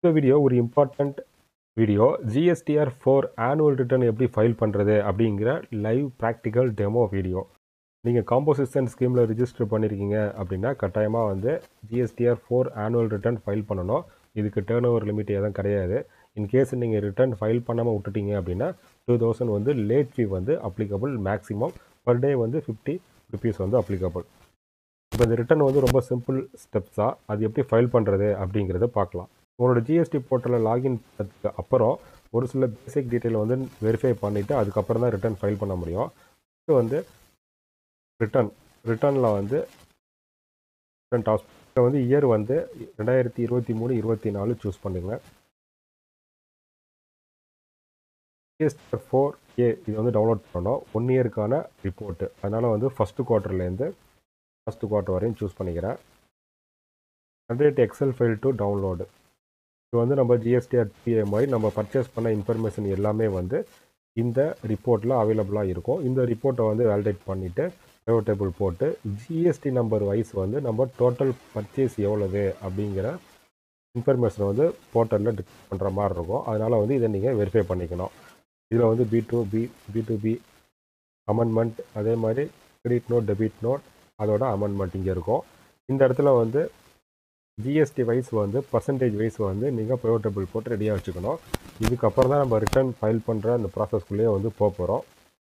இந்த வீடியோ ஒரு important video GSTR four annual return எப்படி ஃபைல் பண்ணுறது அப்படிங்கிற லைவ் ப்ராக்டிக்கல் டெமோ வீடியோ நீங்கள் காம்போசிஷன் ஸ்கீமில் ரிஜிஸ்டர் பண்ணியிருக்கீங்க அப்படின்னா கட்டாயமாக வந்து GSTR four annual return file பண்ணணும் இதுக்கு டேர்ன் ஓவர் லிமிட் எதுவும் கிடையாது இன்கேஸ் நீங்கள் ரிட்டர்ன் ஃபைல் பண்ணாமல் விட்டுட்டீங்க அப்படின்னா டூ தௌசண்ட் வந்து லேட் ஃபீ வந்து அப்ளிகபிள் மேக்ஸிமம் பர் டே வந்து ஃபிஃப்டி ருபீஸ் வந்து அப்ளிகபிள் இப்போ இந்த ரிட்டர்ன் வந்து ரொம்ப சிம்பிள் ஸ்டெப்ஸாக அது எப்படி ஃபைல் பண்ணுறது அப்படிங்கிறத பார்க்கலாம் உங்களோட ஜிஎஸ்டி போர்ட்டலில் லாகின் பண்ணதுக்கு அப்புறம் ஒரு சில பேசிக் டீட்டெயில் வந்து வெரிஃபை பண்ணிவிட்டு அதுக்கப்புறம் தான் ரிட்டர்ன் ஃபைல் பண்ண முடியும் இது வந்து ரிட்டர்ன் ரிட்டர்னில் வந்து ரிட்டர்ன் டாஸ் இதில் வந்து இயர் வந்து ரெண்டாயிரத்தி இருபத்தி மூணு இருபத்தி நாலு சூஸ் பண்ணுங்க ஜிஎஸ்டி ஃபோர் ஏ இது வந்து டவுன்லோட் பண்ணோம் ஒன் இயருக்கான ரிப்போர்ட்டு அதனால் வந்து ஃபஸ்ட்டு குவார்ட்டர்லேருந்து ஃபஸ்ட்டு குவார்ட்டர் வரையும் சூஸ் பண்ணிக்கிறேன் generate excel file to download இது வந்து நம்ம ஜிஎஸ்டிஆர் பிஏ மாதிரி நம்ம பர்ச்சேஸ் பண்ண இன்ஃபர்மேஷன் எல்லாமே வந்து இந்த ரிப்போர்ட்டில் அவைலபிளாக இருக்கும் இந்த ரிப்போர்ட்டை வந்து வேலிடேட் பண்ணிவிட்டு ப்ரைவேட் டேபிள் போட்டு ஜிஎஸ்டி நம்பர் வைஸ் வந்து நம்ம டோட்டல் பர்ச்சேஸ் எவ்வளவு அப்படிங்கிற இன்ஃபர்மேஷனை வந்து போர்ட்டலில் டிக் பண்ணுற மாதிரி இருக்கும் அதனால் வந்து இதை நீங்கள் வெரிஃபை பண்ணிக்கணும் இதில் வந்து B to B B to B amendment அதே மாதிரி கிரெடிட் நோட் டெபிட் நோட் அதோட அமெண்ட்மெண்ட் இங்கே இருக்கும் இந்த இடத்துல வந்து ஜிஎஸ்டி வைஸ் வந்து பர்சன்டேஜ் வைஸ் வந்து நீங்கள் ப்ரைவேட்டபிள் போட்டு ரெடியாக வச்சுக்கணும் இதுக்கப்புறம் தான் நம்ம ரிட்டர்ன் ஃபைல் பண்ணுற அந்த ப்ராசஸ்க்குள்ளேயே வந்து போக போகிறோம்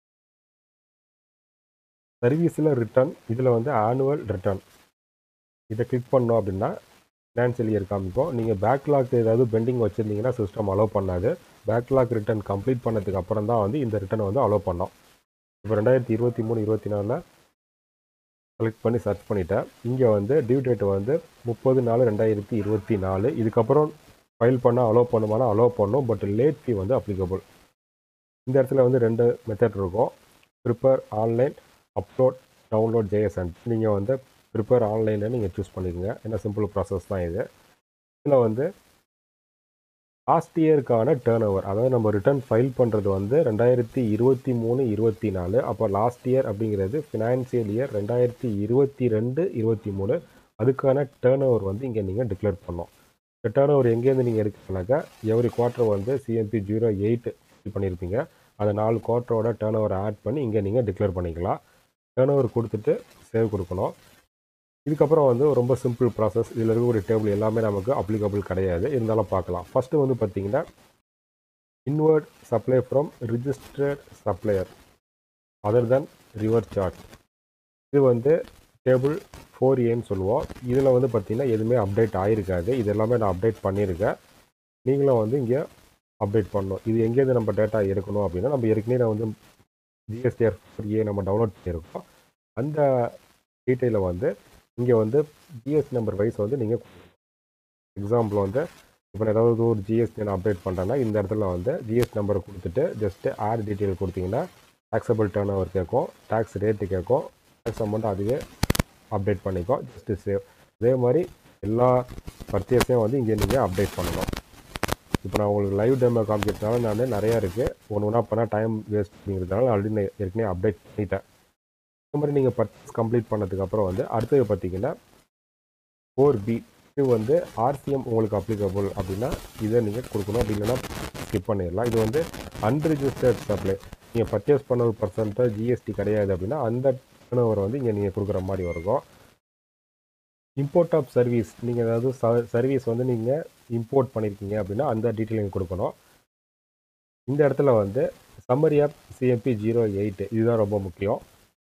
சர்வீஸில் ரிட்டர்ன் இதில் வந்து ஆனுவல் ரிட்டர்ன் இதை கிளிக் பண்ணோம் அப்படின்னா ஃபினான்ஷியல் இயர் காமிக்கும் நீங்கள் பேக்லாக் ஏதாவது பெண்டிங் வச்சுருந்தீங்கன்னா சிஸ்டம் அலோவ் பண்ணாது பேக்லாக் ரிட்டர்ன் கம்ப்ளீட் பண்ணதுக்கு அப்புறம் தான் வந்து இந்த ரிட்டர்னை வந்து அலோவ் பண்ணோம் இப்போ ரெண்டாயிரத்தி இருபத்தி மூணு இருபத்தி நாலில் செலக்ட் பண்ணி சர்ச் பண்ணிட்டேன் இங்கே வந்து டியூ டேட் வந்து முப்பது நாலு ரெண்டாயிரத்தி இருபத்தி நாலு இதுக்கப்புறம் ஃபைல் பண்ண அலோவ் பண்ணுமானா அலோவ் பண்ணும் பட் லேட் ஃபீ வந்து அப்ளிகபிள் இந்த இடத்துல வந்து ரெண்டு மெத்தட் இருக்கும் prepare online upload download JSON நீங்கள் வந்து ப்ரிப்பேர் ஆன்லைனில் நீங்கள் சூஸ் பண்ணிக்கோங்க ஏன்னா சிம்பிள் ப்ராசஸ் தான் இது இதில் வந்து லாஸ்ட் இயருக்கான டேர்ன் ஓவர் அதாவது நம்ம ரிட்டர்ன் ஃபைல் பண்ணுறது வந்து ரெண்டாயிரத்தி இருபத்தி மூணு இருபத்தி நாலு அப்போ லாஸ்ட் இயர் அப்படிங்கிறது ஃபினான்சியல் இயர் ரெண்டாயிரத்தி இருபத்தி ரெண்டு இருபத்தி மூணு அதுக்கான டேர்ன் ஓவர் வந்து இங்கே நீங்கள் டிக்ளேர் பண்ணோம் இந்த டேர்ன் ஓவர் எங்கேருந்து நீங்கள் எடுக்கலாக்கா எவ்ரி குவார்ட்டர் வந்து சிஎம்பி ஜீரோ எயிட் பண்ணியிருப்பீங்க அந்த நாலு குவார்ட்டரோட டேர்ன் ஓவர் ஆட் பண்ணி இங்கே நீங்கள் டிக்ளேர் பண்ணிக்கலாம் டேர்ன் ஓவர் கொடுத்துட்டு சேவ் கொடுக்கணும் இதுக்கப்புறம் வந்து ரொம்ப சிம்பிள் ப்ராசஸ் இதில் இருக்கக்கூடிய டேபிள் எல்லாமே நமக்கு அப்ளிகபிள் கிடையாது இருந்தாலும் பார்க்கலாம் ஃபஸ்ட்டு வந்து பார்த்தீங்கன்னா inward supply from registered supplier other than reverse charge இது வந்து டேபிள் ஃபோர் ஏன்னு சொல்லுவோம் இதில் வந்து பார்த்தீங்கன்னா எதுவுமே அப்டேட் ஆகிருக்காது இது எல்லாமே நான் அப்டேட் பண்ணியிருக்கேன் நீங்களும் வந்து இங்கே அப்டேட் பண்ணணும் இது எங்கேருந்து நம்ம டேட்டா எடுக்கணும் அப்படின்னா நம்ம ஏற்கனவே நான் வந்து ஜிஎஸ்டிஆர் ஃபோர் ஏ நம்ம டவுன்லோட் பண்ணியிருக்கோம் அந்த டீட்டெயிலை வந்து இங்கே வந்து ஜிஎஸ்டி நம்பர் வைஸ் வந்து நீங்கள் எக்ஸாம்பிள் வந்து இப்போ நான் ஏதாவது ஒரு ஜிஎஸ்டி நான் அப்டேட் பண்ணுறேன்னா இந்த இடத்துல வந்து ஜிஎஸ்டி நம்பரை கொடுத்துட்டு ஜஸ்ட்டு ஆட் டீட்டெயில் கொடுத்தீங்கன்னா டேக்ஸபிள் டேர்ன் ஓவர் கேட்கும் டேக்ஸ் ரேட்டு கேட்கும் டேக்ஸ் அமௌண்ட் அதுவே அப்டேட் பண்ணிக்கும் ஜஸ்ட்டு சேவ் அதே மாதிரி எல்லா பர்ச்சேஸையும் வந்து இங்கே நீங்கள் அப்டேட் பண்ணணும் இப்போ நான் உங்களுக்கு லைவ் டெமோ காமிக்கிறதுனால நான் நிறையா இருக்குது ஒன்று ஒன்றா பண்ணால் டைம் வேஸ்ட் அப்படிங்கிறதுனால ஆல்ரெடி நான் ஏற்கனவே அப்டேட் பண்ணிட்டேன் இந்த மாதிரி நீங்கள் பர்ச்சேஸ் கம்ப்ளீட் பண்ணதுக்கப்புறம் வந்து அடுத்தது பார்த்தீங்கன்னா ஃபோர் பி இது வந்து ஆர்சிஎம் உங்களுக்கு அப்ளிகபிள் அப்படின்னா இதை நீங்கள் கொடுக்கணும் அப்படி இல்லைன்னா ஸ்கிப் பண்ணிடலாம் இது வந்து அன்ரிஜிஸ்டர்ட் சப்ளை நீங்கள் பர்ச்சேஸ் பண்ண ஒரு பர்சன்ட்டாக ஜிஎஸ்டி கிடையாது அப்படின்னா அந்த டர்ன் வந்து இங்கே நீங்கள் கொடுக்குற மாதிரி இருக்கும் இம்போர்ட் ஆஃப் சர்வீஸ் நீங்கள் ஏதாவது சர்வீஸ் வந்து நீங்கள் இம்போர்ட் பண்ணியிருக்கீங்க அப்படின்னா அந்த டீட்டெயில் கொடுக்கணும் இந்த இடத்துல வந்து summary of CMP zero eight இதுதான் ரொம்ப முக்கியம்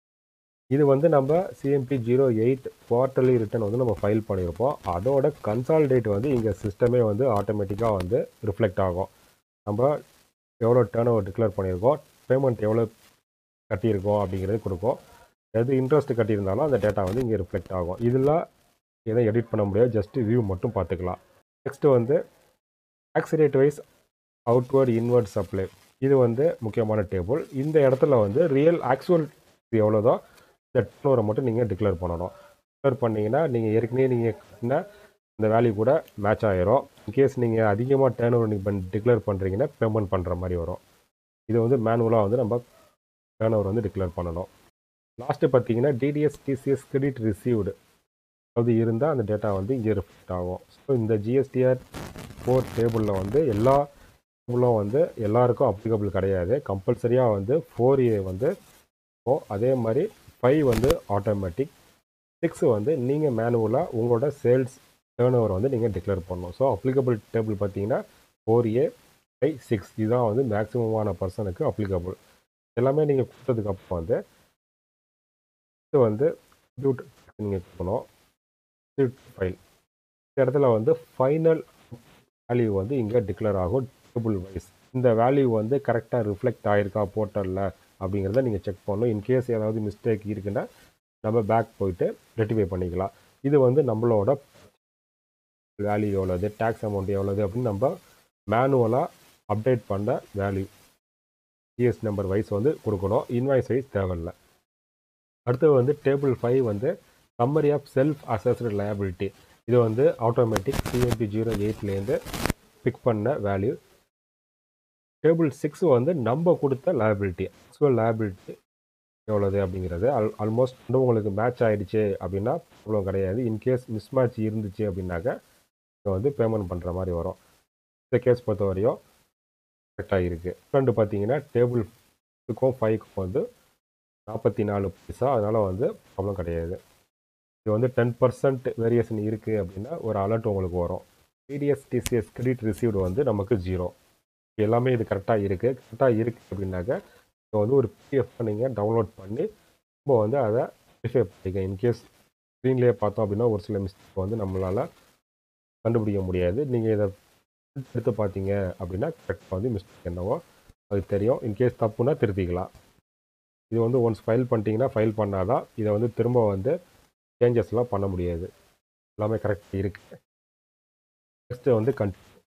இது வந்து நம்ம CMP zero eight quarterly return வந்து நம்ம ஃபைல் பண்ணியிருப்போம் அதோட கன்சால்டேட் வந்து இங்கே சிஸ்டமே வந்து ஆட்டோமேட்டிக்காக வந்து ரிஃப்ளெக்ட் ஆகும் நம்ம எவ்வளோ டேர்ன் ஓவர் டிக்ளேர் பண்ணியிருக்கோம் பேமெண்ட் எவ்வளோ கட்டியிருக்கோம் அப்படிங்கிறது கொடுக்கும் எது இன்ட்ரெஸ்ட் கட்டியிருந்தாலும் அந்த டேட்டா வந்து இங்கே ரிஃப்ளெக்ட் ஆகும் இதில் எதை எடிட் பண்ண முடியாது ஜஸ்ட்டு வியூ மட்டும் பார்த்துக்கலாம் நெக்ஸ்ட்டு வந்து ஆக்சிடேட் வைஸ் அவுட்வர்ட் இன்வர்ட் சப்ளை இது வந்து முக்கியமான டேபிள் இந்த இடத்துல வந்து ரியல் ஆக்சுவல் எவ்வளோதோ இந்த டர்னோரை மட்டும் நீங்கள் டிக்ளேர் பண்ணணும் டிக்ளேர் பண்ணிங்கன்னா நீங்கள் ஏற்கனவே நீங்கள் கட்டின இந்த வேல்யூ கூட மேட்ச் ஆகிரும் இன்கேஸ் நீங்கள் அதிகமாக டேர்ன் ஓவர் நீங்கள் டிக்ளேர் பண்ணுறீங்கன்னா பேமெண்ட் பண்ணுற மாதிரி வரும் இது வந்து மேனுவலாக வந்து நம்ம டேர்ன் ஓவர் வந்து டிக்ளேர் பண்ணணும் லாஸ்ட்டு பார்த்தீங்கன்னா டிடிஎஸ் டிசிஎஸ் கிரெடிட் ரிசீவ்டு அது இருந்தால் அந்த டேட்டா வந்து இங்கே ரிஃப்ளெக்ட் ஆகும் ஸோ இந்த ஜிஎஸ்டிஆர் ஃபோர் டேபிளில் வந்து எல்லா டேபிளும் வந்து எல்லாருக்கும் அப்ளிகபிள் கிடையாது கம்பல்சரியாக வந்து ஃபோர் ஏ வந்து ஓ அதே மாதிரி ஃபைவ் வந்து ஆட்டோமேட்டிக் சிக்ஸ் வந்து நீங்கள் மேனுவலாக உங்களோட சேல்ஸ் டேர்ன் ஓவர் வந்து நீங்கள் டிக்ளேர் பண்ணணும் ஸோ அப்ளிகபிள் டேபிள் பார்த்தீங்கன்னா ஃபோர் ஏ ஃபைவ் சிக்ஸ் இதுதான் வந்து மேக்ஸிமமான பர்சனுக்கு அப்ளிகபிள் எல்லாமே நீங்கள் கொடுத்ததுக்கப்புறம் வந்து இது வந்து கம்ப்யூட்டர் நீங்கள் கொடுக்கணும் ஃபைல் இந்த இடத்துல வந்து ஃபைனல் வேல்யூ வந்து இங்கே டிக்ளேர் ஆகும் டேபிள் வைஸ் இந்த வேல்யூ வந்து கரெக்டாக ரிஃப்ளெக்ட் ஆகிருக்கா போர்ட்டலில் அப்படிங்கிறத நீங்கள் செக் பண்ணணும் இன்கேஸ் ஏதாவது மிஸ்டேக் இருக்குன்னா நம்ம பேக் போயிட்டு ரெட்டிஃபை பண்ணிக்கலாம் இது வந்து நம்மளோட வேல்யூ எவ்வளோது டேக்ஸ் அமௌண்ட் எவ்வளோது அப்படின்னு நம்ம மேனுவலாக அப்டேட் பண்ண வேல்யூ ஜிஎஸ் நம்பர் வைஸ் வந்து கொடுக்கணும் இன்வாய்ஸ் வைஸ் தேவையில்லை அடுத்தது வந்து டேபிள் ஃபைவ் வந்து summary of self assessed liability இது வந்து ஆட்டோமேட்டிக் சிஎம்பி ஜீரோ எயிட்லேருந்து பிக் பண்ண வேல்யூ டேபிள் சிக்ஸ் வந்து நம்ம கொடுத்த லயபிலிட்டி ஆக்சுவல் லயபிலிட்டி எவ்வளோது அப்படிங்கிறது அல் ஆல்மோஸ்ட் வந்து உங்களுக்கு மேட்ச் ஆகிடுச்சு அப்படின்னா ப்ராப்ளம் கிடையாது இன்கேஸ் மிஸ் மேட்ச் இருந்துச்சு அப்படின்னாக்க இங்கே வந்து பேமெண்ட் பண்ணுற மாதிரி வரும் இந்த கேஸ் பொறுத்த வரையும் கரெக்டாக இருக்குது ஃப்ரெண்டு பார்த்தீங்கன்னா டேபிள்க்கும் ஃபைவ்க்கும் வந்து நாற்பத்தி நாலு பைசா அதனால் வந்து ப்ராப்ளம் கிடையாது இது வந்து டென் பர்சன்ட் வேரியேஷன் இருக்குது அப்படின்னா ஒரு அலர்ட் உங்களுக்கு வரும் டிடிஎஸ் டிசிஎஸ் கிரெடிட் ரிசீவ்டு வந்து நமக்கு ஜீரோ எல்லாமே இது கரெக்டாக இருக்குது கரெக்டாக இருக்குது அப்படின்னாக்க இப்போ வந்து ஒரு பிடிஎஃப் நீங்கள் டவுன்லோட் பண்ணி நம்ம வந்து அதை வெரிஃபை பண்ணிக்க இன்கேஸ் ஸ்க்ரீன்லேயே பார்த்தோம் அப்படின்னா ஒரு சில மிஸ்டேக் வந்து நம்மளால் கண்டுபிடிக்க முடியாது நீங்கள் இதை எடுத்து பார்த்தீங்க அப்படின்னா கரெக்டாக வந்து மிஸ்டேக் என்னவோ அது தெரியும் இன்கேஸ் தப்புனா திருத்திக்கலாம் இது வந்து ஒன்ஸ் ஃபைல் பண்ணிட்டீங்கன்னா ஃபைல் பண்ணாதான் இதை வந்து திரும்ப வந்து சேஞ்சஸ்லாம் பண்ண முடியாது எல்லாமே கரெக்ட் இருக்குது நெக்ஸ்ட்டு வந்து கன்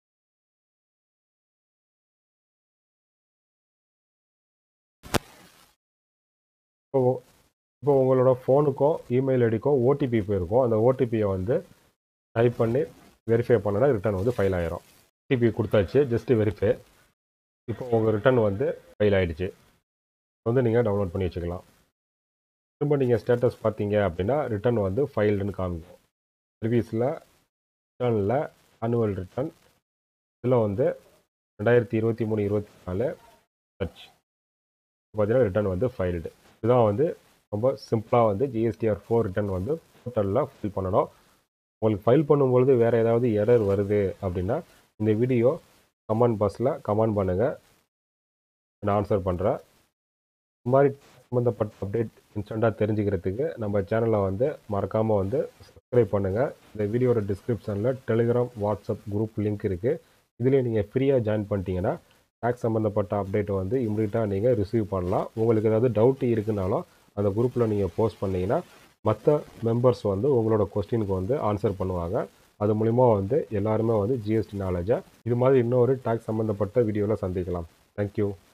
இப்போ இப்போ உங்களோட ஃபோனுக்கும் இமெயில் ஐடிக்கும் ஓடிபி போயிருக்கும் அந்த ஓடிபியை வந்து டைப் பண்ணி வெரிஃபை பண்ணனா ரிட்டர்ன் வந்து ஃபைல் ஆயிரும் ஓடிபி கொடுத்தாச்சு ஜஸ்ட்டு வெரிஃபை இப்போ உங்கள் ரிட்டர்ன் வந்து ஃபைல் ஆகிடுச்சு வந்து நீங்கள் டவுன்லோட் பண்ணி வச்சுக்கலாம் திரும்ப நீங்கள் ஸ்டேட்டஸ் பார்த்தீங்க அப்படின்னா ரிட்டர்ன் வந்து ஃபைல்டுன்னு காமிக்கும் சர்வீஸில் ரிட்டர்னில் ஆனுவல் ரிட்டர்ன் இதில் வந்து ரெண்டாயிரத்தி இருபத்தி மூணு இருபத்தி நாலு சர்ச் பார்த்தீங்கன்னா ரிட்டர்ன் வந்து ஃபைல்டு இதுதான் வந்து ரொம்ப சிம்பிளாக வந்து ஜிஎஸ்டிஆர் ஃபோர் ரிட்டர்ன் வந்து போர்ட்டலில் ஃபில் பண்ணணும் உங்களுக்கு ஃபைல் பண்ணும்பொழுது வேறு ஏதாவது எரர் வருது அப்படின்னா இந்த வீடியோ கமெண்ட் பாக்ஸில் கமெண்ட் பண்ணுங்கள் நான் ஆன்சர் பண்ணுறேன் இந்த மாதிரி சம்மந்தப்பட்ட அப்டேட் இன்ஸ்டண்ட்டாக தெரிஞ்சுக்கிறதுக்கு நம்ம சேனலை வந்து மறக்காமல் வந்து சப்ஸ்கிரைப் பண்ணுங்கள் இந்த வீடியோட டிஸ்கிரிப்ஷனில் டெலிகிராம் வாட்ஸ்அப் குரூப் லிங்க் இருக்குது இதில் நீங்கள் ஃப்ரீயாக ஜாயின் பண்ணிட்டீங்கன்னா டேக்ஸ் சம்மந்தப்பட்ட அப்டேட்டை வந்து இம்மிடியட்டாக நீங்கள் ரிசீவ் பண்ணலாம் உங்களுக்கு ஏதாவது டவுட் இருக்குனாலும் அந்த குரூப்பில் நீங்கள் போஸ்ட் பண்ணிங்கன்னா மற்ற மெம்பர்ஸ் வந்து உங்களோட கொஸ்டினுக்கு வந்து ஆன்சர் பண்ணுவாங்க அது மூலிமா வந்து எல்லாருமே வந்து ஜிஎஸ்டி நாலேஜை இது மாதிரி இன்னொரு டேக்ஸ் சம்மந்தப்பட்ட வீடியோவில் சந்திக்கலாம் தேங்க்யூ